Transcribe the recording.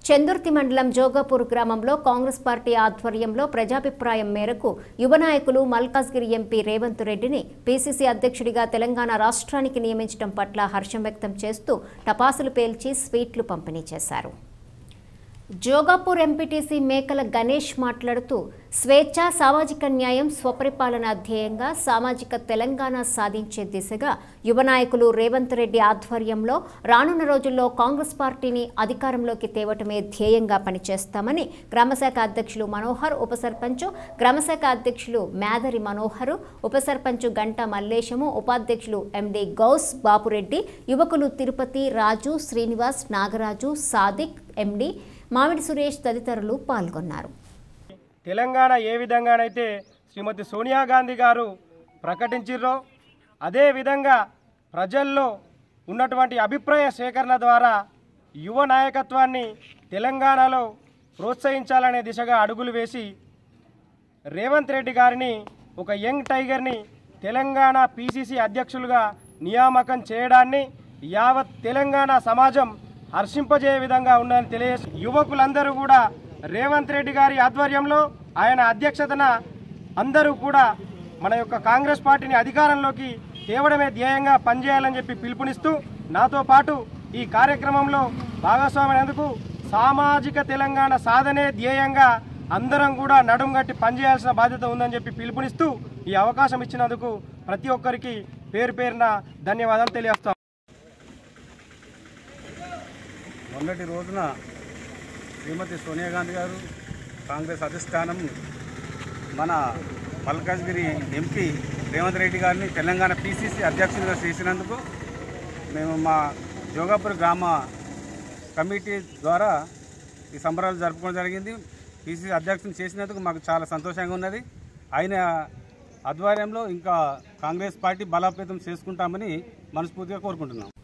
చందుర్తి మండలం జోగాపూర్ గ్రామంలో కాంగ్రెస్ పార్టీ ఆధ్వర్యంలో ప్రజాభిప్రాయం మేరకు యువ నాయకులు మల్కాజ్గిరి ఎంపీ రేవంత్ రెడ్డిని పీసీసీ అధ్యక్షుడిగా తెలంగాణ రాష్ట్రానికి నియమించడం పట్ల హర్షం వ్యక్తం చేస్తూ టపాసులు పేల్చి స్వీట్లు పంపిణీ చేశారు జోగాపూర్ ఎంపీటీసీ మేకల గణేష్ మాట్లాడుతూ స్వేచ్ఛ సామాజిక న్యాయం స్వపరిపాలన ధ్యేయంగా సామాజిక తెలంగాణ సాధించే దిశగా యువ నాయకులు రేవంత్ రెడ్డి ఆధ్వర్యంలో రానున్న రోజుల్లో కాంగ్రెస్ పార్టీని అధికారంలోకి తేవటమే ధ్యేయంగా పనిచేస్తామని గ్రామశాఖ అధ్యక్షులు మనోహర్ ఉప సర్పంచ్ గ్రామశాఖ అధ్యక్షులు మేదరి మనోహర్ ఉప సర్పంచ్ గంట మల్లేశము ఉపాధ్యక్షులు ఎండి గౌస్ బాపురెడ్డి యువకులు తిరుపతి రాజు శ్రీనివాస్ నాగరాజు సాదిక్ ఎండి మామిడి సురేష్ తదితరులు పాల్గొన్నారు తెలంగాణ ఏ విధంగానైతే శ్రీమతి సోనియా గాంధీ గారు ప్రకటించిర్రో అదే విధంగా ప్రజల్లో ఉన్నటువంటి అభిప్రాయ సేకరణ ద్వారా యువ నాయకత్వాన్ని తెలంగాణలో ప్రోత్సహించాలనే దిశగా అడుగులు వేసి రేవంత్ రెడ్డి గారిని ఒక యంగ్ టైగర్ని తెలంగాణ పీసీసీ అధ్యక్షులుగా నియామకం చేయడాన్ని యావత్ తెలంగాణ సమాజం హర్షింపజేయ విధంగా ఉందని తెలియజేసి యువకులందరూ కూడా రేవంత్ రెడ్డి గారి ఆధ్వర్యంలో ఆయన అధ్యక్షతన అందరూ కూడా మన యొక్క కాంగ్రెస్ పార్టీని అధికారంలోకి తేవడమే ధ్యేయంగా పనిచేయాలని చెప్పి పిలుపునిస్తూ నాతో పాటు ఈ కార్యక్రమంలో భాగస్వామైనందుకు సామాజిక తెలంగాణ సాధనే ధ్యేయంగా అందరం కూడా నడుం గట్టి పనిచేయాల్సిన బాధ్యత ఉందని చెప్పి పిలుపునిస్తూ ఈ అవకాశం ఇచ్చినందుకు ప్రతి ఒక్కరికి పేరు పేరున ధన్యవాదాలు తెలియజేస్తాం మొన్నటి రోజున శ్రీమతి సోనియా గాంధీ గారు కాంగ్రెస్ అధిష్టానం మన మల్కాజ్గిరి ఎంపీ రేవంత్ రెడ్డి గారిని తెలంగాణ పీసీసీ అధ్యక్షునిగా చేసినందుకు మేము మా జోగాపూర్ గ్రామ కమిటీ ద్వారా ఈ సంబరాలు జరుపుకోవడం జరిగింది పీసీసీ అధ్యక్షుని చేసినందుకు మాకు చాలా సంతోషంగా ఉన్నది ఆయన ఆధ్వర్యంలో ఇంకా కాంగ్రెస్ పార్టీ బలోపేతం చేసుకుంటామని మనస్ఫూర్తిగా కోరుకుంటున్నాం